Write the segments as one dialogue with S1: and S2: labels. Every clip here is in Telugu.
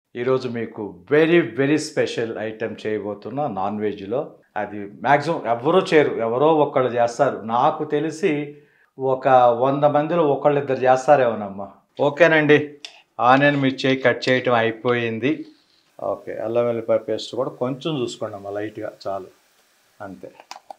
S1: ఈరోజు మీకు వెరీ వెరీ స్పెషల్ ఐటెం చేయబోతున్నా నాన్ వెజ్లో అది మ్యాక్సిమం ఎవరో చేయరు ఎవరో ఒకళ్ళు చేస్తారు నాకు తెలిసి ఒక వంద మందిలో ఒకళ్ళిద్దరు చేస్తారేమోనమ్మా ఓకేనండి ఆనియన్ మిర్చి కట్ చేయటం అయిపోయింది ఓకే అల్లం వెల్లిపాయ పేస్ట్ కూడా కొంచెం చూసుకోండి అమ్మా లైట్గా చాలు అంతే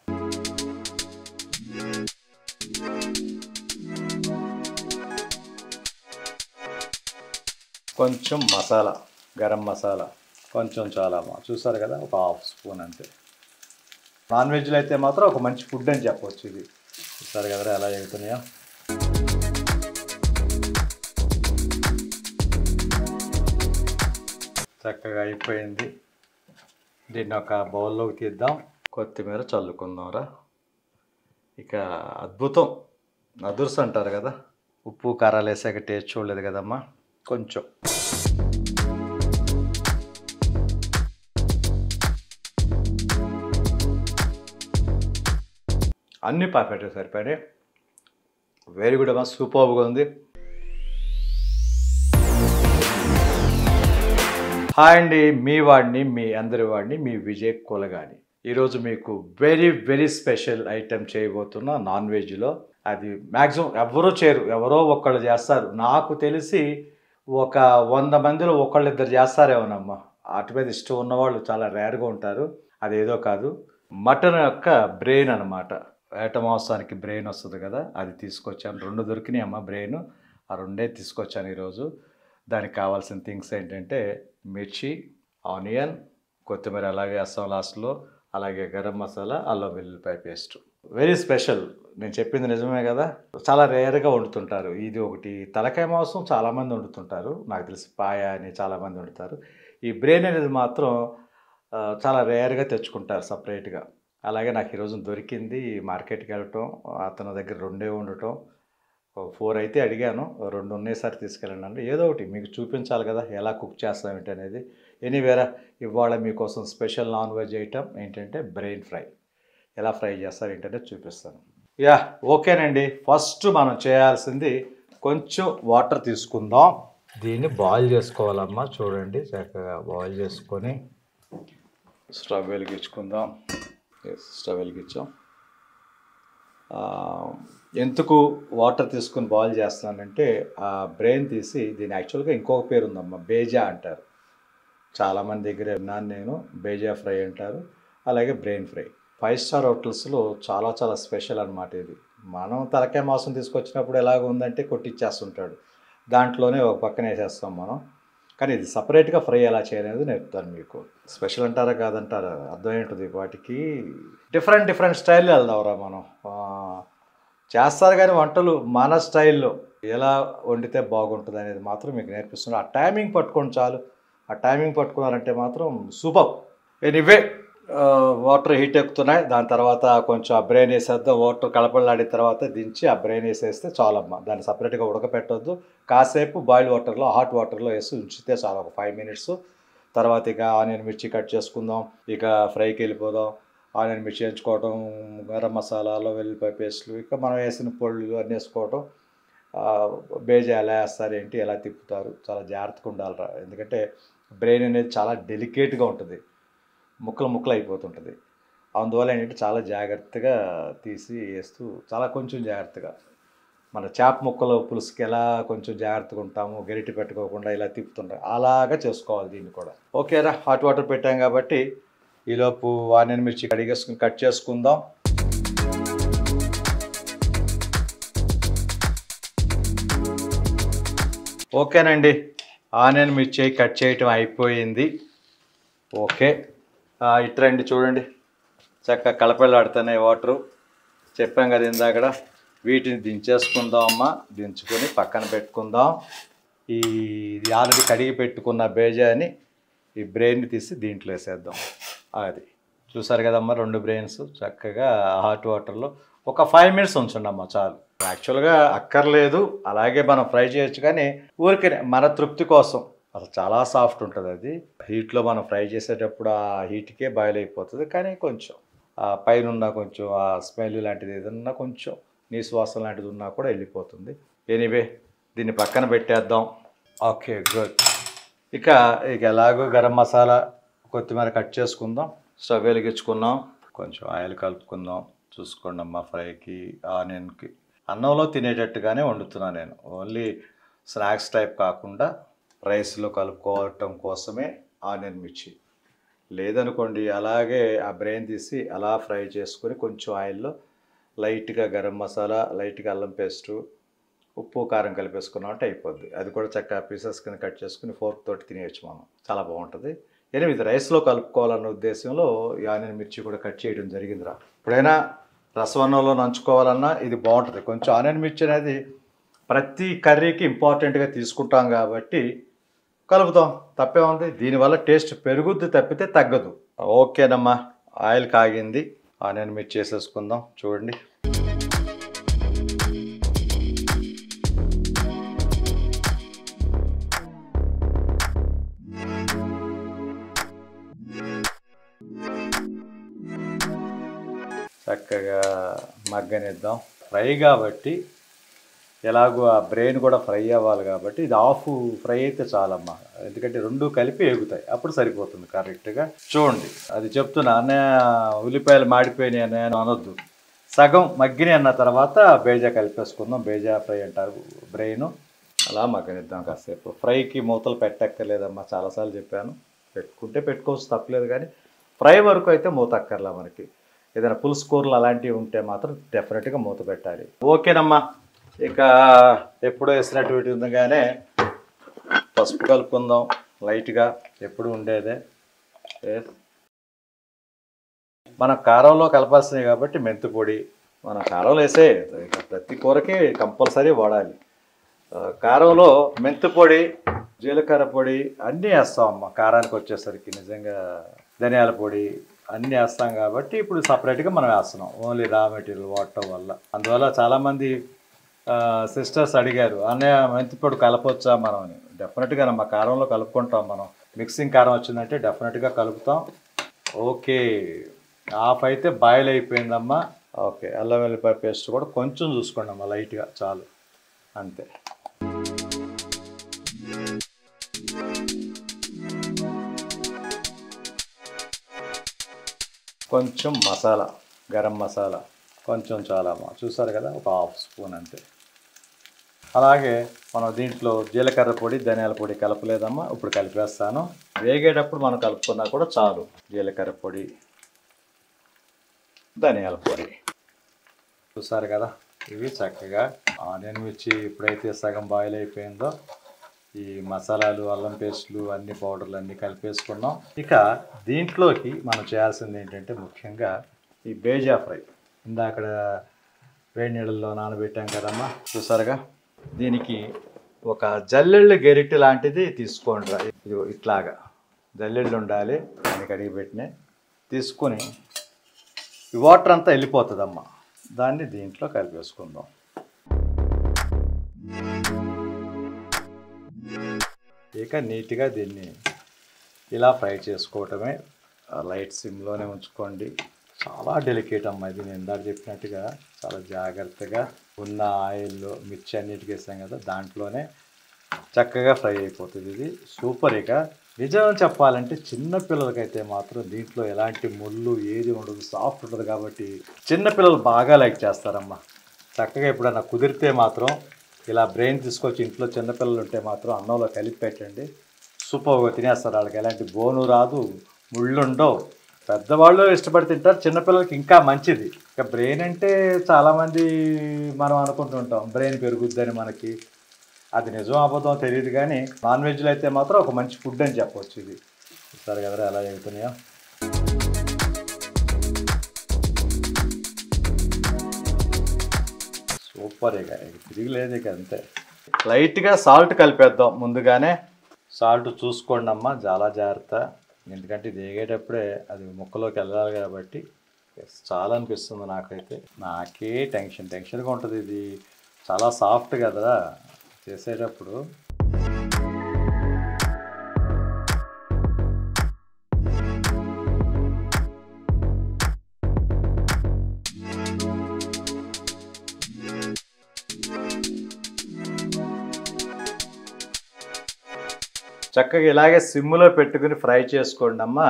S1: కొంచెం మసాలా గరం మసాలా కొంచెం చాలా అమ్మా చూసారు కదా ఒక హాఫ్ స్పూన్ అంతే నాన్ వెజ్లో అయితే మాత్రం ఒక మంచి ఫుడ్ అని చెప్పవచ్చు ఇది చూసారు కదా ఎలా చెబుతున్నాయో చక్కగా అయిపోయింది దీన్ని ఒక బౌల్లోకి తీద్దాం కొత్తిమీర చల్లుకుందాంరా ఇక అద్భుతం అదుర్స్ అంటారు కదా ఉప్పు కారాలు వేసాక టేస్ట్ చూడలేదు కదమ్మా కొంచెం అన్ని పర్ఫెక్ట్గా సరిపోయాయి వెరీ గుడ్ అమ్మా సూపర్గా ఉంది హాయ్ అండి మీ వాడిని మీ అందరి వాడిని మీ విజయ్ కొలగాని ఈరోజు మీకు వెరీ వెరీ స్పెషల్ ఐటెం చేయబోతున్నా నాన్ వెజ్లో అది మ్యాక్సిమం ఎవరో చేయరు ఎవరో ఒకళ్ళు చేస్తారు నాకు తెలిసి ఒక వంద మందిలో ఒకళ్ళిద్దరు చేస్తారేమోనమ్మా వాటి మీద ఇష్టం ఉన్నవాళ్ళు చాలా రేర్గా ఉంటారు అదేదో కాదు మటన్ యొక్క బ్రెయిన్ అనమాట వేట మాంసానికి బ్రెయిన్ వస్తుంది కదా అది తీసుకొచ్చాను రెండు దొరికినాయి అమ్మ బ్రెయిన్ ఆ రెండే తీసుకొచ్చాను ఈరోజు దానికి కావాల్సిన థింగ్స్ ఏంటంటే మిర్చి ఆనియన్ కొత్తిమీర అలాగే వేస్తాం లాస్ట్లో అలాగే గరం మసాలా అల్లం వెల్లుల్లిపాయ పేస్ట్ వెరీ స్పెషల్ నేను చెప్పింది నిజమే కదా చాలా రేర్గా వండుతుంటారు ఇది ఒకటి తలకాయ మాంసం చాలామంది వండుతుంటారు నాకు తెలిసి పాయ అని చాలామంది వండుతారు ఈ బ్రెయిన్ అనేది మాత్రం ఆ, చాలా రేర్గా తెచ్చుకుంటారు సపరేట్గా అలాగే నాకు ఈరోజు దొరికింది మార్కెట్కి వెళ్ళటం అతని దగ్గర రెండే ఉండటం ఫోర్ అయితే అడిగాను రెండు ఉన్నేసారి తీసుకెళ్ళండి అంటే ఏదో ఒకటి మీకు చూపించాలి కదా ఎలా కుక్ చేస్తాం ఏంటి అనేది ఎనీవేరా ఇవాళ మీకోసం స్పెషల్ నాన్ వెజ్ ఐటమ్ ఏంటంటే బ్రెయిన్ ఫ్రై ఎలా ఫ్రై చేస్తారు ఏంటంటే చూపిస్తాను యా ఓకేనండి ఫస్ట్ మనం చేయాల్సింది కొంచెం వాటర్ తీసుకుందాం దీన్ని బాయిల్ చేసుకోవాలమ్మా చూడండి చక్కగా బాయిల్ చేసుకొని స్టవ్ వెలిగించుకుందాం ఎస్ స్టవ్ వెలిగించాం ఆ, ఎందుకు వాటర్ తీసుకుని బాయిల్ చేస్తున్నానంటే ఆ బ్రెయిన్ తీసి దీని యాక్చువల్గా ఇంకొక పేరు ఉందమ్మా బేజా అంటారు చాలామంది దగ్గర విన్నాను నేను బేజా ఫ్రై అంటారు అలాగే బ్రెయిన్ ఫ్రై ఫైవ్ స్టార్ హోటల్స్లో చాలా చాలా స్పెషల్ అనమాట ఇది మనం తలకాయ మాంసం తీసుకొచ్చినప్పుడు ఎలాగ ఉందంటే కొట్టిచ్చేస్తుంటాడు దాంట్లోనే ఒక పక్కన వేసేస్తాం మనం కానీ ఇది సపరేట్గా ఫ్రై ఎలా చేయాలనేది నేర్పుతాను మీకు స్పెషల్ అంటారా కాదంటారా అర్థం ఏంటుంది వాటికి డిఫరెంట్ డిఫరెంట్ స్టైల్లో వెళ్దాంరా మనం ఆ, చేస్తారు కానీ వంటలు మన స్టైల్లో ఎలా వండితే బాగుంటుంది అనేది మాత్రం మీకు నేర్పిస్తున్నాను ఆ టైమింగ్ పట్టుకోండి చాలు ఆ టైమింగ్ పట్టుకున్నారంటే మాత్రం సూపర్ ఎనీవే వాటర్ హీట్ ఎక్కుతున్నాయి దాని తర్వాత కొంచెం ఆ బ్రెయిన్ వేసేద్దాం వాటర్ కలపలాడిన తర్వాత దించి ఆ బ్రెయిన్ వేసేస్తే చాలమ్మా దాన్ని సపరేట్గా ఉడకపెట్టొద్దు కాసేపు బాయిల్ వాటర్లో హాట్ వాటర్లో వేసి ఉంచితే చాలు ఒక ఫైవ్ మినిట్స్ తర్వాత ఇక ఆనియన్ మిర్చి కట్ చేసుకుందాం ఇక ఫ్రైకి వెళ్ళిపోదాం ఆనియన్ మిర్చి వేయించుకోవటం గరం మసాలాలో వెల్లిపాయ పేస్ట్లు ఇక మనం వేసిన పొళ్ళు అన్నీ వేసుకోవటం ఆ, బేజా ఎలా వేస్తారు ఏంటి ఎలా తిప్పుతారు చాలా జాగ్రత్తగా ఉండాలిరా ఎందుకంటే బ్రెయిన్ అనేది చాలా డెలికేట్గా ఉంటుంది ముక్కలు ముక్కలు అయిపోతుంటుంది అందువల్ల ఏంటంటే చాలా జాగ్రత్తగా తీసి వేస్తూ చాలా కొంచెం జాగ్రత్తగా మన చేప ముక్కలు పులుసుకి ఎలా కొంచెం జాగ్రత్తగా ఉంటాము గరిటె పెట్టుకోకుండా ఇలా తిప్పుతుంటాం అలాగా చేసుకోవాలి దీన్ని కూడా ఓకేరా హాట్ వాటర్ పెట్టాం కాబట్టి ఈలోపు ఆనియన్ మిర్చి కడిగేసుకుని కట్ చేసుకుందాం ఓకేనండి ఆనియన్ మిర్చి కట్ చేయటం అయిపోయింది ఓకే ఆ, ఇటు రండి చూడండి చక్కగా కలపలాడుతున్నాయి వాటరు చెప్పాం కదా ఇందాకడ వీటిని దించేసుకుందాం అమ్మ దించుకొని పక్కన పెట్టుకుందాం ఈ ఇది ఆల్రెడీ కడిగి పెట్టుకున్న బేజాని ఈ బ్రెయిన్ తీసి దీంట్లో వేసేద్దాం అది చూసారు కదమ్మా రెండు బ్రెయిన్స్ చక్కగా హాట్ వాటర్లో ఒక ఫైవ్ మినిట్స్ ఉంచండి అమ్మ చాలు యాక్చువల్గా అక్కర్లేదు అలాగే మనం ఫ్రై చేయొచ్చు కానీ ఊరికే మన తృప్తి కోసం అసలు చాలా సాఫ్ట్ ఉంటుంది అది హీట్లో మనం ఫ్రై చేసేటప్పుడు ఆ హీట్కే బాయిల్ అయిపోతుంది కానీ కొంచెం ఆ పైన ఉన్న కొంచెం ఆ స్మెల్ లాంటిది ఏదన్నా కొంచెం నీసు వాసన లాంటిది ఉన్నా కూడా వెళ్ళిపోతుంది ఎనీవే దీన్ని పక్కన పెట్టేద్దాం ఓకే గుడ్ ఇక ఇక ఎలాగో గరం మసాలా కొత్తిమీర కట్ చేసుకుందాం స్టవ్ వెలిగించుకుందాం కొంచెం ఆయిల్ కలుపుకుందాం చూసుకోండి అమ్మ ఫ్రైకి ఆనియన్కి అన్నంలో తినేటట్టుగానే వండుతున్నాను నేను ఓన్లీ స్నాక్స్ టైప్ కాకుండా రైస్లో కలుపుకోవటం కోసమే ఆనియన్ మిర్చి లేదనుకోండి అలాగే ఆ బ్రెయిన్ తీసి అలా ఫ్రై చేసుకొని కొంచెం ఆయిల్లో లైట్గా గరం మసాలా లైట్గా అల్లం పేస్టు ఉప్పు కారం కలిపేసుకున్నాం అంటే అయిపోద్ది అది కూడా చక్కగా పీసెస్ కింద కట్ చేసుకుని ఫోర్క్ తోటి తినేయచ్చు మనం చాలా బాగుంటుంది ఎనిమిది రైస్లో కలుపుకోవాలన్న ఉద్దేశంలో ఈ ఆనియన్ మిర్చి కూడా కట్ చేయడం జరిగిందిరా ఇప్పుడైనా రసవన్నంలో నంచుకోవాలన్నా ఇది బాగుంటుంది కొంచెం ఆనియన్ మిర్చి అనేది ప్రతి కర్రీకి ఇంపార్టెంట్గా తీసుకుంటాం కాబట్టి కలుపుతాం తప్పే ఉంది దీనివల్ల టేస్ట్ పెరుగుద్ది తప్పితే తగ్గదు ఓకేనమ్మా ఆయిల్ కాగింది ఆనియన్ మిర్చి చేసేసుకుందాం చూడండి చక్కగా మగ్గనిద్దాం ఫ్రై కాబట్టి ఎలాగో ఆ బ్రెయిన్ కూడా ఫ్రై అవ్వాలి కాబట్టి ఇది హాఫ్ ఫ్రై అయితే చాలమ్మా ఎందుకంటే రెండు కలిపి ఎగుతాయి అప్పుడు సరిపోతుంది కరెక్ట్గా చూడండి అది చెప్తున్నా అన్నయ్య ఉల్లిపాయలు మాడిపోయినాయి అన్నయ్య అని అనొద్దు సగం మగ్గిని అన్న తర్వాత బేజా కలిపేసుకుందాం బేజా ఫ్రై అంటారు బ్రెయిన్ అలా మగ్గనిద్దాం కాసేపు ఫ్రైకి మూతలు పెట్టక్కర్లేదమ్మా చాలాసార్లు చెప్పాను పెట్టుకుంటే పెట్టుకోవచ్చు తప్పలేదు కానీ ఫ్రై వరకు అయితే మూత అక్కర్లా మనకి ఏదైనా పులుసు కూరలు అలాంటివి ఉంటే మాత్రం డెఫినెట్గా మూత పెట్టాలి ఓకేనమ్మా ఇక ఎప్పుడో వేసినట్టు ఉండగానే పసుపు కలుపుకుందాం లైట్గా ఎప్పుడు ఉండేదే ఏ- మనం కారంలో కలపాల్సినవి కాబట్టి మెంతి పొడి మనం కారంలో వేసే ఇక ప్రతి కూరకి కంపల్సరీ వాడాలి ఆ, కారంలో మెంతి పొడి జీలకర్ర పొడి అన్నీ వేస్తాం అమ్మ కారానికి వచ్చేసరికి నిజంగా ధనియాల పొడి అన్నీ వేస్తాం కాబట్టి ఇప్పుడు సపరేట్గా మనం వేస్తున్నాం ఓన్లీ రా మెటీరియల్ వాడటం వల్ల అందువల్ల చాలామంది సిస్టర్స్ అడిగారు అన్నయ్య మెంతి పొడి కలపొచ్చా మనం అని డెఫినెట్గా మా కారంలో కలుపుకుంటాం మనం మిక్సింగ్ కారం వచ్చిందంటే డెఫినెట్గా కలుపుతాం ఓకే హాఫ్ అయితే బాయిల్ అయిపోయిందమ్మా ఓకే అల్లం వెల్లిపాయ పేస్ట్ కూడా కొంచెం చూసుకోండి అమ్మా లైట్గా చాలు అంతే కొంచెం మసాలా గరం మసాలా కొంచెం చాలా అమ్మా చూసారు కదా ఒక హాఫ్ స్పూన్ అంతే అలాగే మనం దీంట్లో జీలకర్ర పొడి ధనియాల పొడి కలపలేదమ్మా ఇప్పుడు కలిపేస్తాను వేగేటప్పుడు మనం కలుపుకున్నా కూడా చాలు జీలకర్ర పొడి ధనియాల పొడి చూసారు కదా ఇవి చక్కగా ఆనియన్ మిర్చి ఎప్పుడైతే సగం బాయిల్ అయిపోయిందో ఈ మసాలాలు అల్లం పేస్టులు అన్ని పౌడర్లు అన్నీ కలిపేసుకున్నాం ఇక దీంట్లోకి మనం చేయాల్సింది ఏంటంటే ముఖ్యంగా ఈ బేజా ఫ్రై ఇందాక వేడి నీళ్ళల్లో నానబెట్టాం కదమ్మా చూసారుగా దీనికి ఒక జల్లెళ్ళు గెరిటె లాంటిది తీసుకోండి రా. ఇదిగో ఇట్లాగా జల్లెళ్ళు ఉండాలి దానికి అడిగి పెట్టినాయి తీసుకొని ఈ వాటర్ అంతా వెళ్ళిపోతుందమ్మా దాన్ని దీంట్లో కలిపేసుకుందాం ఇక నీట్గా దీన్ని ఇలా ఫ్రై చేసుకోవటమే ఆ లైట్ సిమ్లోనే ఉంచుకోండి చాలా డెలికేట్ అమ్మా ఇది నేను ఇందాక చెప్పినట్టుగా చాలా జాగ్రత్తగా ఉన్న ఆయిల్లో మిర్చి అన్నిటికి వేసాం కదా దాంట్లోనే చక్కగా ఫ్రై అయిపోతుంది ఇది సూపర్ ఇక నిజం చెప్పాలంటే చిన్న పిల్లలకైతే మాత్రం దీంట్లో ఎలాంటి ముళ్ళు ఏది ఉండదు సాఫ్ట్ ఉంటుంది కాబట్టి చిన్న పిల్లలు బాగా లైక్ చేస్తారమ్మా చక్కగా ఎప్పుడన్నా కుదిరితే మాత్రం ఇలా బ్రెయిన్ తీసుకొచ్చి ఇంట్లో చిన్నపిల్లలు ఉంటే మాత్రం అన్నంలో కలిపి పెట్టండి సూపర్గా తినేస్తారు వాళ్ళకి ఎలాంటి బోను రాదు ముళ్ళు ఉండవు పెద్దవాళ్ళు ఇష్టపడి తింటారు చిన్నపిల్లలకి ఇంకా మంచిది ఇక బ్రెయిన్ అంటే చాలామంది మనం అనుకుంటుంటాం బ్రెయిన్ పెరుగుద్దని మనకి అది నిజం అబద్ధం తెలియదు కానీ నాన్ వెజ్లో అయితే మాత్రం ఒక మంచి ఫుడ్ అని చెప్పవచ్చు ఇది సరే కదరా ఎలా చెబుతున్నాయో సూపర్ ఇక ఇక తిరిగిలేదు ఇక అంతే లైట్గా సాల్ట్ కలిపేద్దాం ముందుగానే సాల్ట్ చూసుకోండి అమ్మా చాలా జాగ్రత్త ఎందుకంటే ఇది వేగేటప్పుడే అది ముక్కలోకి వెళ్ళాలి కాబట్టి ఎస్, చాలా అనిపిస్తుంది నాకైతే నాకే టెన్షన్ టెన్షన్గా ఉంటుంది ఇది చాలా సాఫ్ట్ కదా చేసేటప్పుడు చక్కగా ఇలాగే సిమ్లో పెట్టుకుని ఫ్రై చేసుకోండి అమ్మా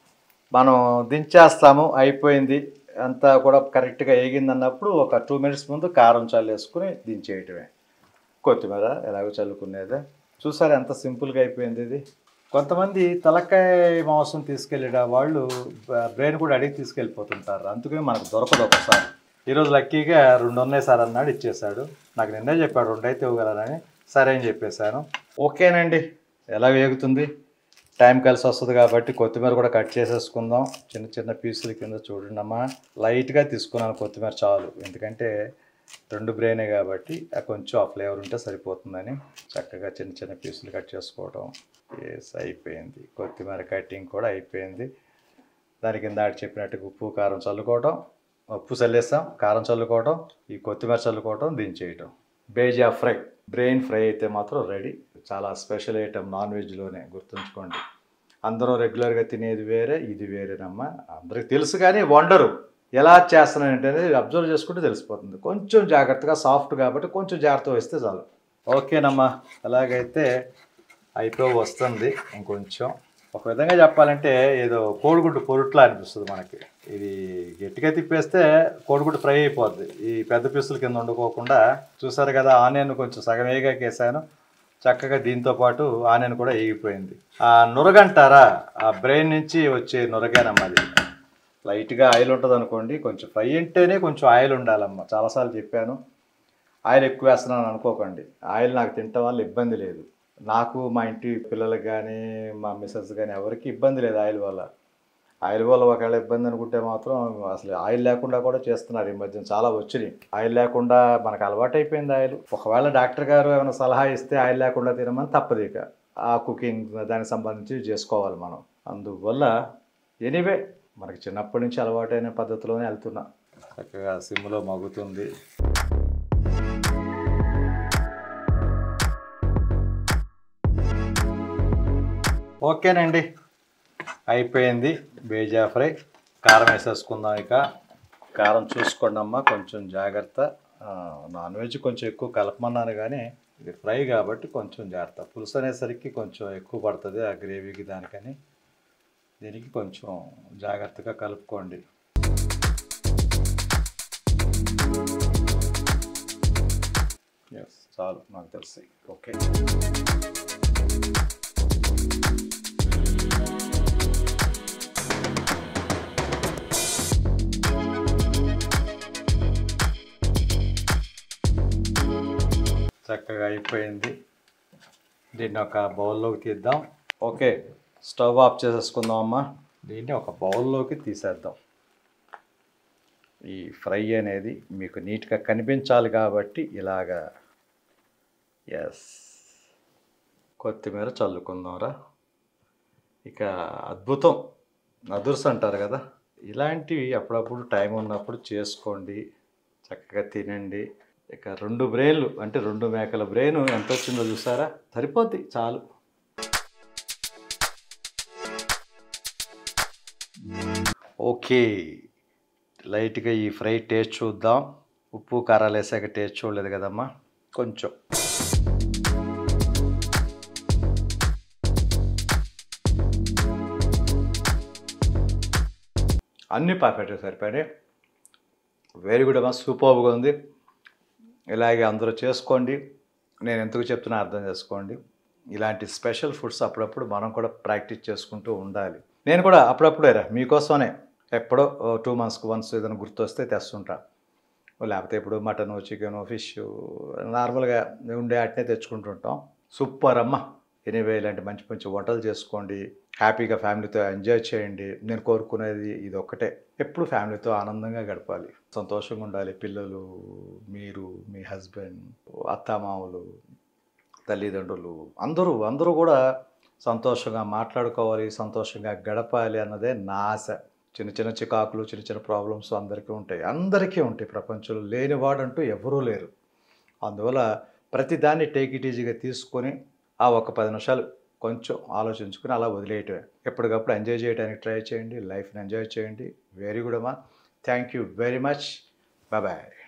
S1: మనం దించేస్తాము అయిపోయింది అంతా కూడా కరెక్ట్గా వేగింది అన్నప్పుడు ఒక టూ మినిట్స్ ముందు కారం చల్లేసుకుని దించేయటమే కొత్తిమీర ఎలాగో చల్లుకునేదే చూసారా ఎంత సింపుల్గా అయిపోయింది ఇది కొంతమంది తలకాయ మాంసం తీసుకెళ్ళిన వాళ్ళు బ్రెయిన్ కూడా అడిగి తీసుకెళ్ళిపోతుంటారు అందుకని మనకు దొరకదు ఒకసారి ఈరోజు లక్కీగా రెండు ఉన్నాయి సార్ అన్నాడు ఇచ్చేసాడు నాకు నిన్నే చెప్పాడు రెండు అయితే ఇవ్వగలనని సరే అని చెప్పేశాను ఓకేనండి ఎలా వేగుతుంది టైం కలిసి వస్తుంది కాబట్టి కొత్తిమీర కూడా కట్ చేసేసుకుందాం చిన్న చిన్న పీసుల కింద చూడండి అమ్మా లైట్గా తీసుకున్నాను కొత్తిమీర చాలు ఎందుకంటే రెండు బ్రెయినే కాబట్టి ఆ కొంచెం ఆ ఫ్లేవర్ ఉంటే సరిపోతుందని చక్కగా చిన్న చిన్న పీసులు కట్ చేసుకోవడం ఎస్ అయిపోయింది కొత్తిమీర కటింగ్ కూడా అయిపోయింది దాని కింద ఆడి చెప్పినట్టుగా ఉప్పు కారం చల్లుకోవటం ఉప్పు చల్లేస్తాం కారం చల్లుకోవటం ఈ కొత్తిమీర చల్లుకోవటం దించేయటం బేజా ఫ్రై బ్రెయిన్ ఫ్రై అయితే మాత్రం రెడీ చాలా స్పెషల్ ఐటమ్ నాన్ వెజ్లోనే గుర్తుంచుకోండి అందరూ రెగ్యులర్గా తినేది వేరే ఇది వేరేనమ్మా అందరికి తెలుసు కానీ వండరు ఎలా చేస్తున్నానంటే అనేది అబ్జర్వ్ చేసుకుంటే తెలిసిపోతుంది కొంచెం జాగ్రత్తగా సాఫ్ట్ కాబట్టి కొంచెం జాగ్రత్త వస్తే చాలు ఓకేనమ్మా అలాగైతే అయిపోయి వస్తుంది ఇంకొంచెం ఒక విధంగా చెప్పాలంటే ఏదో కోడిగుడ్డు పొరుట్లా అనిపిస్తుంది మనకి ఇది గట్టిగా తిప్పేస్తే కోడిగుడ్డు ఫ్రై అయిపోద్ది ఈ పెద్ద పీసుల కింద వండుకోకుండా చూసారు కదా ఆనియన్ కొంచెం సగం వేగాకేసాను చక్కగా దీంతో పాటు ఆనియన్ కూడా వేగిపోయింది ఆ నురగంటారా ఆ బ్రెయిన్ నుంచి వచ్చే నురగేనమ్మా అది లైట్గా ఆయిల్ ఉంటుంది అనుకోండి కొంచెం ఫ్రై అంటేనే కొంచెం ఆయిల్ ఉండాలమ్మా చాలాసార్లు చెప్పాను ఆయిల్ ఎక్కువ వేస్తున్నాను అనుకోకండి ఆయిల్ నాకు తినటం వల్ల ఇబ్బంది లేదు నాకు మా ఇంటి పిల్లలకు కానీ మా మిస్సెస్ కానీ ఎవరికి ఇబ్బంది లేదు ఆయిల్ వల్ల ఆయిల్ వల్ల ఒకవేళ ఇబ్బంది అనుకుంటే మాత్రం అసలు ఆయిల్ లేకుండా కూడా చేస్తున్నారు ఈ మధ్యన చాలా వచ్చినాయి ఆయిల్ లేకుండా మనకు అలవాటు అయిపోయింది ఆయిల్ ఒకవేళ డాక్టర్ గారు ఏమైనా సలహా ఇస్తే ఆయిల్ లేకుండా తినమని తప్పదు ఇక ఆ కుకింగ్ దానికి సంబంధించి చేసుకోవాలి మనం అందువల్ల ఎనీవే మనకి చిన్నప్పటి నుంచి అలవాటైన పద్ధతిలోనే వెళ్తున్నా చక్కగా సిమ్లో మగ్గుతుంది ఓకేనండి అయిపోయింది బేజా ఫ్రై కారం వేసేసుకుందాం ఇక కారం చూసుకోండి అమ్మా కొంచెం జాగ్రత్త ఆ, నాన్ వెజ్ కొంచెం ఎక్కువ కలపమన్నాను కానీ ఇది ఫ్రై కాబట్టి కొంచెం జాగ్రత్త పులుసు అనేసరికి కొంచెం ఎక్కువ పడుతుంది ఆ గ్రేవీకి దానికని దీనికి కొంచెం జాగ్రత్తగా కలుపుకోండి ఎస్ చాలు నాకు తెలిసి ఓకే చక్కగా అయిపోయింది దీన్ని ఒక బౌల్లోకి తీద్దాం ఓకే స్టవ్ ఆఫ్ చేసేసుకుందాం అమ్మా దీన్ని ఒక బౌల్లోకి తీసేద్దాం ఈ ఫ్రై అనేది మీకు నీట్గా కనిపించాలి కాబట్టి ఇలాగా ఎస్ కొత్తిమీర చల్లుకుందాంరా ఇక అద్భుతం అదుర్స్ అంటారు కదా ఇలాంటివి అప్పుడప్పుడు టైం ఉన్నప్పుడు చేసుకోండి చక్కగా తినండి ఇక రెండు బ్రెయిన్లు అంటే రెండు మేకల బ్రెయిన్ ఎంత వచ్చిందో చూసారా సరిపోద్ది చాలు ఓకే లైట్గా ఈ ఫ్రై టేస్ట్ చూద్దాం ఉప్పు కారాలు వేసాక టేస్ట్ చూడలేదు కదమ్మా కొంచెం అన్నీ పర్ఫెక్ట్గా సరిపోయాయి వెరీ గుడ్ అమ్మా సూపర్గా ఉంది ఇలాగే అందరూ చేసుకోండి నేను ఎందుకు చెప్తున్నా అర్థం చేసుకోండి ఇలాంటి స్పెషల్ ఫుడ్స్ అప్పుడప్పుడు మనం కూడా ప్రాక్టీస్ చేసుకుంటూ ఉండాలి నేను కూడా అప్పుడప్పుడేరా మీకోసమే ఎప్పుడో టూ మంత్స్కి వన్స్ ఏదైనా గుర్తొస్తే తెస్తుంటా లేకపోతే ఇప్పుడు మటన్ చికెన్ ఫిష్ నార్మల్గా ఉండే వాటినే తెచ్చుకుంటుంటాం సూపర్ అమ్మ ఎనీవే ఇలాంటి మంచి మంచి వంటలు చేసుకోండి హ్యాపీగా ఫ్యామిలీతో ఎంజాయ్ చేయండి నేను కోరుకునేది ఇది ఒక్కటే ఎప్పుడు ఫ్యామిలీతో ఆనందంగా గడపాలి సంతోషంగా ఉండాలి పిల్లలు మీరు మీ హస్బెండ్ అత్తామామలు తల్లిదండ్రులు అందరూ అందరూ కూడా సంతోషంగా మాట్లాడుకోవాలి సంతోషంగా గడపాలి అన్నదే నా ఆశ చిన్న చిన్న చికాకులు చిన్న చిన్న ప్రాబ్లమ్స్ అందరికీ ఉంటాయి అందరికీ ఉంటాయి ప్రపంచంలో లేనివాడంటూ ఎవరూ లేరు అందువల్ల ప్రతిదాన్ని టేక్ ఇట్ ఈజీగా తీసుకొని ఆ ఒక పది నిమిషాలు కొంచెం ఆలోచించుకుని అలా వదిలేయటమే ఎప్పటికప్పుడు ఎంజాయ్ చేయడానికి ట్రై చేయండి లైఫ్ని ఎంజాయ్ చేయండి వెరీ గుడ్ అమ్మా thank you very much bye